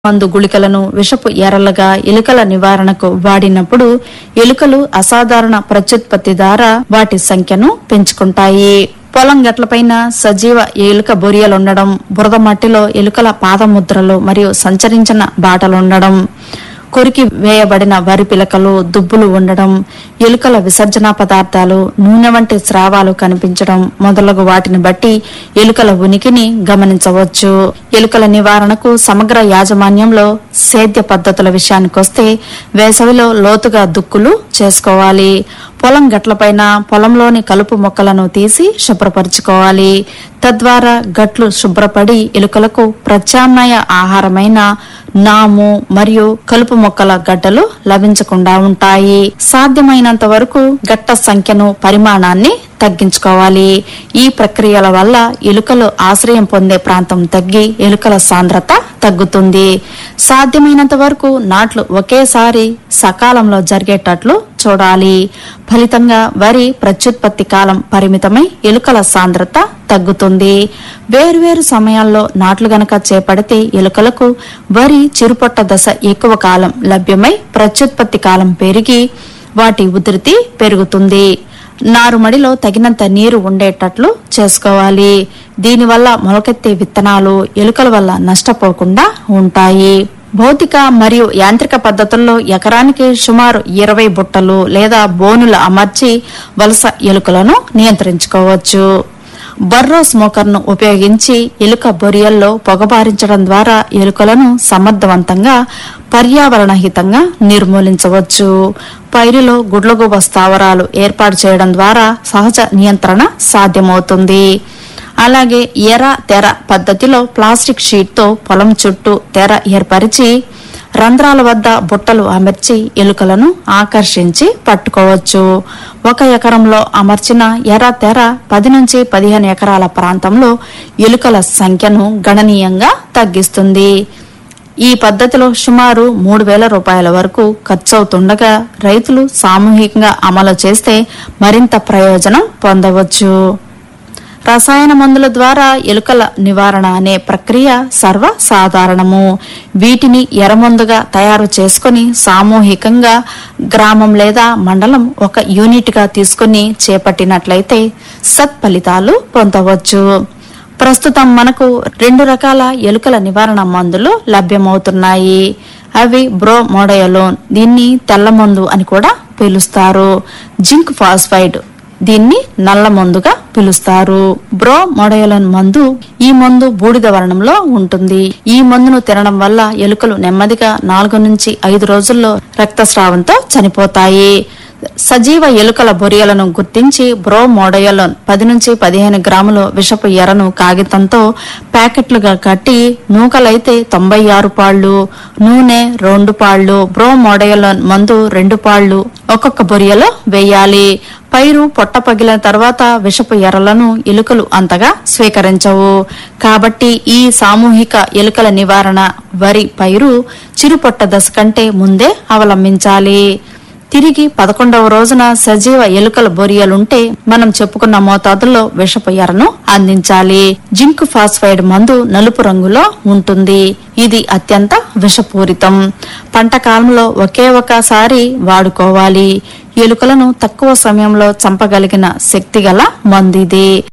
మందు గుళికలను విషపు ఎరలుగా ఎలుకల నివారణకు వాడినప్పుడు ఎలుకలు అసాధారణ ప్రత్యుత్పత్తి ద్వారా వాటి సంఖ్యను పెంచుకుంటాయి పొలం గట్లపైన సజీవ ఎలుక బొరియలుండడం బురద మట్టిలో ఎలుకల పాదముద్రలు మరియు సంచరించిన బాటలుండడం కొరికి వేయబడిన వరి పిలకలు దుబ్బులు ఉండడం ఎలుకల విసర్జన పదార్థాలు నూనె వంటి స్రావాలు కనిపించడం మొదలగు వాటిని బట్టి ఎలుకల ఉనికిని గమనించవచ్చు ఎలుకల నివారణకు సమగ్ర యాజమాన్యంలో సేద్య పద్ధతుల విషయానికొస్తే వేసవిలో లోతుగా దుక్కులు చేసుకోవాలి పొలం గట్లపైన పొలంలోని కలుపు మొక్కలను తీసి శుభ్రపరచుకోవాలి తద్వారా గట్లు శుభ్రపడి ఎలుకలకు ప్రత్యామ్నాయ ఆహారమైన నాము మరియు కలుపు మొక్కల గడ్డలు లభించకుండా ఉంటాయి సాధ్యమైనంత వరకు గట్ట సంఖ్యను పరిమాణాన్ని తగ్గించుకోవాలి ఈ ప్రక్రియల వల్ల ఎలుకలు ఆశ్రయం పొందే ప్రాంతం తగ్గి ఎలుకల సాంద్రత తగ్గుతుంది సాధ్యమైనంత వరకు నాట్లు ఒకేసారి సకాలంలో జరిగేటట్లు చూడాలి ఫలితంగా వరి ప్రత్యుత్పత్తి కాలం పరిమితమై ఎలుకల సాంద్రత తగ్గుతుంది వేర్వేరు సమయాల్లో నాట్లు గనక చేపడితే ఎలుకలకు వరి చిరుపొట్ట దశ ఎక్కువ కాలం లభ్యమై ప్రత్యుత్పత్తి కాలం పెరిగి వాటి ఉధృతి పెరుగుతుంది నారుమడిలో తగినంత నీరు ఉండేటట్లు చేసుకోవాలి దీనివల్ల మొలకెత్తే విత్తనాలు ఎలుకల వల్ల నష్టపోకుండా ఉంటాయి భౌతిక మరియు యాంత్రిక పద్ధతుల్లో ఎకరానికి సుమారు ఇరవై బుట్టలు లేదా బోనులు అమర్చి వలస ఎలుకలను నియంత్రించుకోవచ్చు బర్రో స్మోకర్ను ఉపయోగించి ఎలుక బొరియల్లో పొగబారించడం ద్వారా ఎలుకలను సమర్థవంతంగా పర్యావరణ హితంగా నిర్మూలించవచ్చు పైరులో గుడ్లగూబ స్థావరాలు ఏర్పాటు చేయడం ద్వారా సహజ నియంత్రణ సాధ్యమవుతుంది అలాగే ఎర తెర పద్ధతిలో ప్లాస్టిక్ షీట్తో పొలం చుట్టూ తెర ఏర్పరిచి రంధ్రాల వద్ద బుట్టలు అమర్చి ఎలుకలను ఆకర్షించి పట్టుకోవచ్చు ఒక ఎకరంలో అమర్చిన ఎర్ర తెర పది నుంచి పదిహేను ఎకరాల ప్రాంతంలో ఎలుకల సంఖ్యను గణనీయంగా తగ్గిస్తుంది ఈ పద్ధతిలో సుమారు మూడు వేల రూపాయల వరకు ఖర్చవుతుండగా రైతులు సామూహికంగా అమలు చేస్తే మరింత ప్రయోజనం పొందవచ్చు రసాయన మందుల ద్వారా ఎలుకల నివారణ అనే ప్రక్రియ సర్వసాధారణము వీటిని ఎరమందుగా తయారు చేసుకుని సామూహికంగా గ్రామం లేదా మండలం ఒక యూనిట్ గా తీసుకుని చేపట్టినట్లయితే సత్ఫలితాలు పొందవచ్చు ప్రస్తుతం మనకు రెండు రకాల ఎలుకల నివారణ మందులు లభ్యమవుతున్నాయి అవి బ్రో మోడయలోన్ దీన్ని తెల్ల మందు అని కూడా పిలుస్తారు జింక్ ఫాస్ఫైడ్ దీన్ని నల్ల మందుగా పిలుస్తారు బ్రో మోడయలోన్ మందు ఈ మందు బూడిద వర్ణంలో ఉంటుంది ఈ మందును తినడం వల్ల ఎలుకలు నెమ్మదిగా నాలుగు నుంచి ఐదు రోజుల్లో రక్తస్రావంతో చనిపోతాయి సజీవ ఎలుకల బొరియలను గుర్తించి బ్రో మోడయలోన్ పది నుంచి పదిహేను గ్రాముల విషపు ఎరను కాగితంతో ప్యాకెట్లుగా కట్టి నూకలైతే తొంభై ఆరు పాళ్లు నూనె రెండు పాళ్లు బ్రో మోడయలోన్ మందు రెండు పాళ్లు ఒక్కొక్క బొరియలో వేయాలి పైరు పొట్ట పగిలిన తర్వాత విషపు ఎర్రలను ఎలుకలు అంతగా స్వీకరించవు కాబట్టి ఈ సామూహిక ఎలుకల నివారణ వరి పైరు చిరుపొట్ట దశ కంటే ముందే అవలంబించాలి తిరిగి పదకొండవ రోజున సజీవ ఎలుకల బొరియలుంటే మనం చెప్పుకున్న మోతాదులో విషపు ఎరను అందించాలి జింక్ ఫాస్ఫైడ్ మందు నలుపు రంగులో ఉంటుంది ఇది అత్యంత విషపూరితం పంట కాలంలో ఒకే ఒకసారి వాడుకోవాలి ఎలుకలను తక్కువ సమయంలో చంపగలిగిన శక్తిగల మందిది